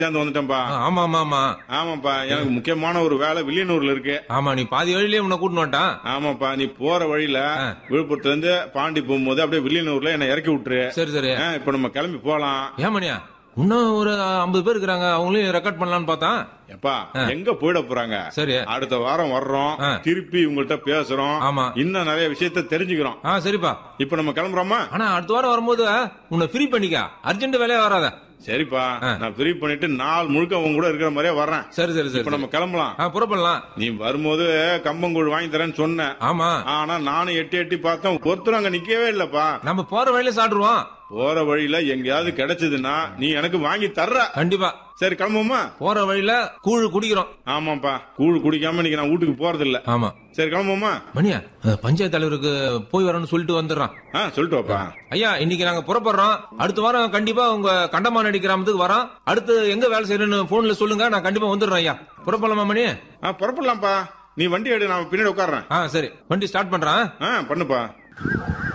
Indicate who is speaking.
Speaker 1: சேர்ந்து வந்துட்டேன்பா
Speaker 2: ஆ, ஆமா ஆமா ஆமா
Speaker 1: ஆமாப்பா எனக்கு முக்கியமான ஒரு வேலை வில்லியனூர்ல இருக்கு
Speaker 2: ஆமா நீ பாதி வழியிலேயே உன்னை கூட்டின்னு வந்துட்டான்
Speaker 1: ஆமாப்பா நீ போற வழியில
Speaker 2: ஆ.
Speaker 1: விழுப்புரத்துல இருந்து பாண்டி போகும்போது அப்படியே வில்லியனூர்ல என்ன இறக்கி விட்டுரு
Speaker 2: சரி சரி
Speaker 1: ஆ, இப்ப நம்ம கிளம்பி போலாம்
Speaker 2: ஏன் மணியா இன்னும் ஒரு ஐம்பது பேர் இருக்கிறாங்க அவங்களையும் ரெக்கார்ட் பண்ணலாம்னு பார்த்தா
Speaker 1: எப்பா எங்க போயிட போறாங்க
Speaker 2: சரி
Speaker 1: அடுத்த வாரம் வர்றோம்
Speaker 2: ஆ.
Speaker 1: திருப்பி உங்கள்ட்ட பேசுறோம்
Speaker 2: ஆமா.
Speaker 1: இன்னும் நிறைய விஷயத்த தெரிஞ்சுக்கிறோம்
Speaker 2: ஆ சரிப்பா
Speaker 1: இப்ப நம்ம கிளம்புறோமா
Speaker 2: ஆனா அடுத்த வாரம் வரும்போது உன்னை ஃப்ரீ பண்ணிக்க அர்ஜென்ட் வேலையா வராத
Speaker 1: சரிப்பா
Speaker 2: ஆ.
Speaker 1: நான் ஃப்ரீ பண்ணிட்டு நாள் முழுக்க உங்க கூட இருக்கிற மாதிரியே வர்றேன்
Speaker 2: சரி சரி சரி
Speaker 1: இப்ப நம்ம கிளம்பலாம்
Speaker 2: ஆ புறப்படலாம்
Speaker 1: நீ வரும்போது கம்பங்கூழ் வாங்கி தரேன்னு சொன்ன
Speaker 2: ஆமா
Speaker 1: ஆனா நானும் எட்டி எட்டி பார்த்தேன் ஒருத்தரும் அங்க நிக்கவே இல்லப்பா
Speaker 2: நம்ம போற வழியில சாப்பிடுவோம்
Speaker 1: போற வழியில எங்கேயாவது கிடைச்சதுன்னா நீ எனக்கு வாங்கி தர்ற
Speaker 2: கண்டிப்பா
Speaker 1: சரி கிளம்புமா
Speaker 2: போற வழியில கூழ் குடிக்கிறோம்
Speaker 1: ஆமாப்பா கூழ் குடிக்காம இன்னைக்கு நான் வீட்டுக்கு போறது இல்ல
Speaker 2: ஆமா
Speaker 1: சரி கிளம்புமா
Speaker 2: மணியா அஹ், பஞ்சாயத்து தலைவருக்கு போய் வரணும்னு சொல்லிட்டு வந்துடுறான்
Speaker 1: ஆ சொல்லிட்டு வாப்பா
Speaker 2: ஐயா இன்னைக்கு நாங்க புறப்படுறோம் அடுத்த வாரம் கண்டிப்பா உங்க கண்டமானடி கிராமத்துக்கு வரோம் அடுத்து எங்க வேலை செய்யணும்னு போன்ல சொல்லுங்க நான் கண்டிப்பா வந்துடுறேன் ஐயா புறப்படலாமா மணி
Speaker 1: ஆ புறப்படலாம்ப்பா நீ வண்டி எடு நான் பின்னாடி உட்கார்றேன்
Speaker 2: ஆ சரி வண்டி ஸ்டார்ட் பண்றேன்
Speaker 1: ஆ பண்ணுப்பா